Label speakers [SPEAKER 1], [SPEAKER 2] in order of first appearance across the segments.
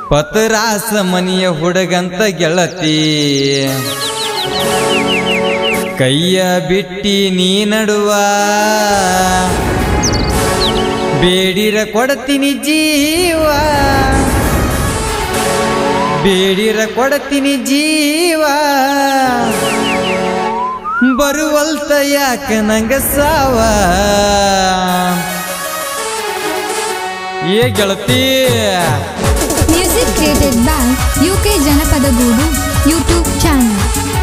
[SPEAKER 1] ಪತರಾಸ ಮನಿಯ ಹುಡುಗಂತ ಗೆಳತಿ ಕೈಯ ಬಿಟ್ಟಿ ನೀ ನಡುವ ಬೇಡಿರ ಕೊಡ್ತೀನಿ ಜೀವ ಬೇಡಿರ ಕೊಡ್ತೀನಿ ಜೀವ ಬರುವಲ್ತ ಯಾಕ ನಂಗ ಸಾವ ಏ ಗೆಳತಿ
[SPEAKER 2] Music created by UK Janapada Guru YouTube channel.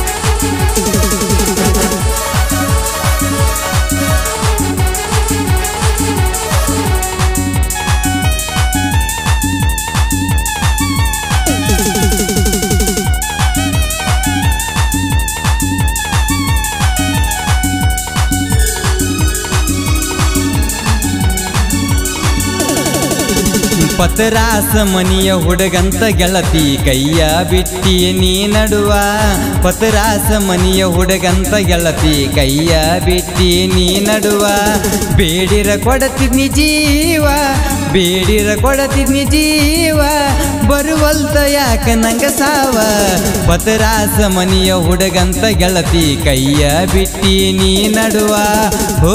[SPEAKER 1] ಪತರಾಸ ಮನಿಯ ಹುಡುಗಂತ ಗೆಳತಿ ಕೈಯ ಬಿಟ್ಟಿ ನೀ ನಡುವ ಪತರಾಸ ಮನಿಯ ಹುಡುಗಂತ ಗೆಳತಿ ಕೈಯ ಬಿಟ್ಟಿ ನೀ ನಡುವ ಬೇಡಿರ ಕೊಡತಿದ್ನಿ ಜೀವ ಬೇಡಿರ ಕೊಡತಿದ್ನಿ ಜೀವ ಬರುವಲ್ತ ಯಾಕ ನಂಗ ಸಾವ ಪತರಾಸ ಮನಿಯ ಹುಡುಗಂತ ಗೆಳತಿ ಕೈಯ ಬಿಟ್ಟಿ ನೀ ನಡುವ ಹೋ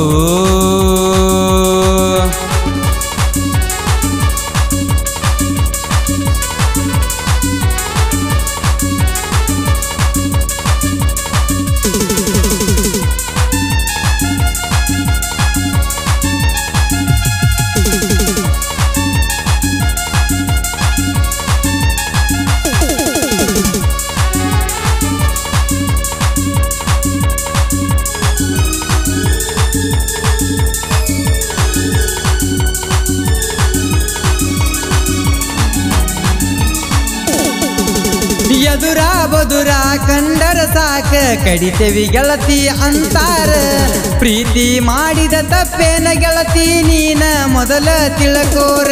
[SPEAKER 1] ಎದುರ ಬದುರ ಕಂಡರ ಸಾಕ ಕಡಿತೆವಿ ಗೆಳತಿ ಅಂತಾರ ಪ್ರೀತಿ ಮಾಡಿದ ತಪ್ಪೇನ ಗೆಳತಿ ನೀನ ಮೊದಲ ತಿಳ್ಕೋರ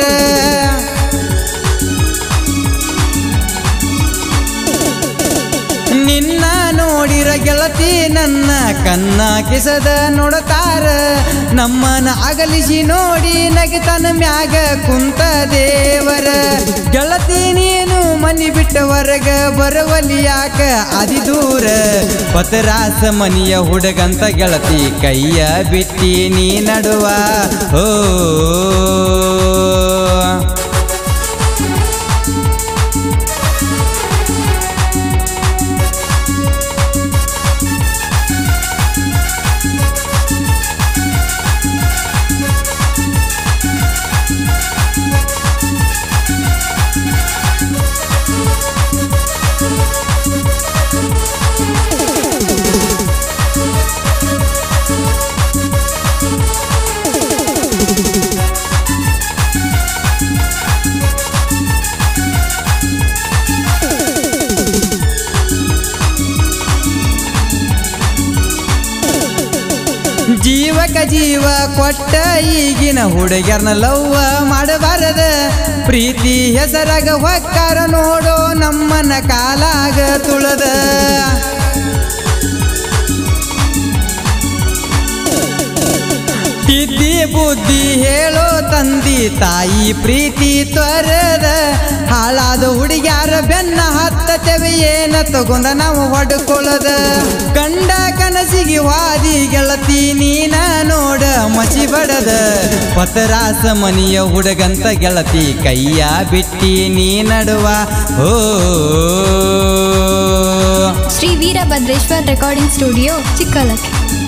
[SPEAKER 1] ನಿನ್ನ ನೋಡಿರ ಗೆಳತಿ ನನ್ನ ಕನ್ನ ಕಿಸದ ನೋಡತಾರ ನಮ್ಮನ ಅಗಲಿಸಿ ನೋಡಿ ನಗಿತನ ಮ್ಯಾಗ ಕುಂತ ದೇವರ ಗೆಳತಿ ನೀನು ಮನಿ ಬಿಟ್ಟ ಹೊರಗ ಬರವಲಿ ಯಾಕ ಅದಿ ದೂರ ಪತರಾಸ ಮನಿಯ ಹುಡುಗಂತ ಗೆಳತಿ ಕೈಯ ಬಿಟ್ಟಿ ನೀ ನಡುವ ಓ ಜೀವಕ ಜೀವ ಕೊಟ್ಟ ಈಗಿನ ಹುಡುಗರ್ನ ಲವ್ವ ಮಾಡಬಾರದ ಪ್ರೀತಿ ಹೆಸರಾಗ ಹೊಕ್ಕಾರ ನೋಡೋ ನಮ್ಮನ ಕಾಲಾಗ ತುಳದ ತಿದ್ದಿ ಬುದ್ಧಿ ಹೇಳೋ ತಂದಿ ತಾಯಿ ಪ್ರೀತಿ ತ್ವರದ ಹಾಳಾದ ಹುಡುಗ್ಯಾರ ಬೆನ್ನ ಹತ್ತತೆವೆ ಏನ ತಗೊಂಡ ನಾವು ಹೊಡ್ಕೊಳ್ಳದ ಕಂಡ ಕನಸಿಗೆ ವಾದಿ ಗೆಳತಿ ನೀನ ನೋಡ ಮಸಿ ಬಡದ ಪತರಾಸ ಮನಿಯ ಹುಡುಗಂತ ಗೆಳತಿ ಕೈಯ ಬಿಟ್ಟಿ ನೀ ನಡುವ ಓ
[SPEAKER 2] Sri Veerabhadreshwar Recording Studio, Chikkalaki.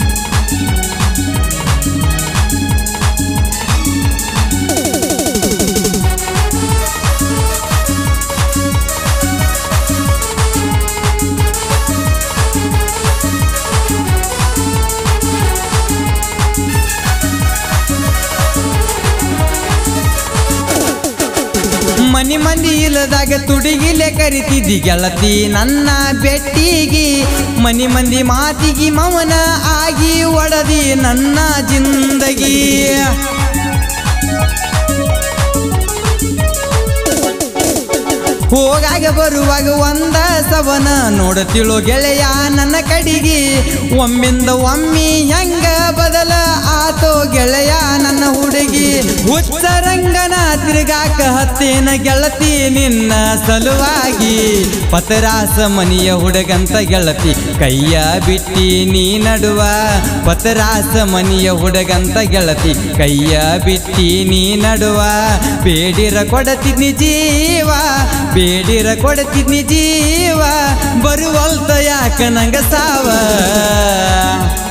[SPEAKER 1] ಮನಿ ಮಂದಿ ಇಲ್ಲದಾಗ ತುಡಿಗಿಲೆ ಕರಿತಿದ್ದಿ ಗೆಳತಿ ನನ್ನ ಬೆಟ್ಟಿಗಿ ಮನಿ ಮಂದಿ ಮಾತಿಗಿ ಮೌನ ಆಗಿ ಒಡದಿ ನನ್ನ ಜಿಂದಗಿ ಹೋಗಾಗ ಬರುವಾಗ ಒಂದ ಸವನ ನೋಡತಿಳು ಗೆಳೆಯ ನನ್ನ ಕಡಿಗಿ ಒಮ್ಮಿಂದ ಒಮ್ಮಿ ಹೆಂಗ ಬದಲ ಆತೋ ಗೆಳೆಯ ನನ್ನ ಹುಡುಗಿ ಹುಚ್ಚರ ರಂಗನ ತಿರುಗಾಕ ಹತ್ತೇನ ಗೆಳತಿ ನಿನ್ನ ಸಲುವಾಗಿ ಪತರಾಸ ಮನಿಯ ಹುಡುಗಂತ ಗೆಳತಿ ಕೈಯ ಬಿಟ್ಟಿ ನೀ ನಡುವ ಪತರಾಸ ಮನಿಯ ಹುಡುಗಂತ ಗೆಳತಿ ಕೈಯ ಬಿಟ್ಟಿ ನೀ ನಡುವ ಬೇಡಿರ ಕೊಡತಿದ್ನಿ ಜೀವ ಬೇಡಿರ ಕೊಡತಿದ್ನಿ ಜೀವ ಬರುವಲ್ತ ಯಾಕ ನಂಗ ಸಾವ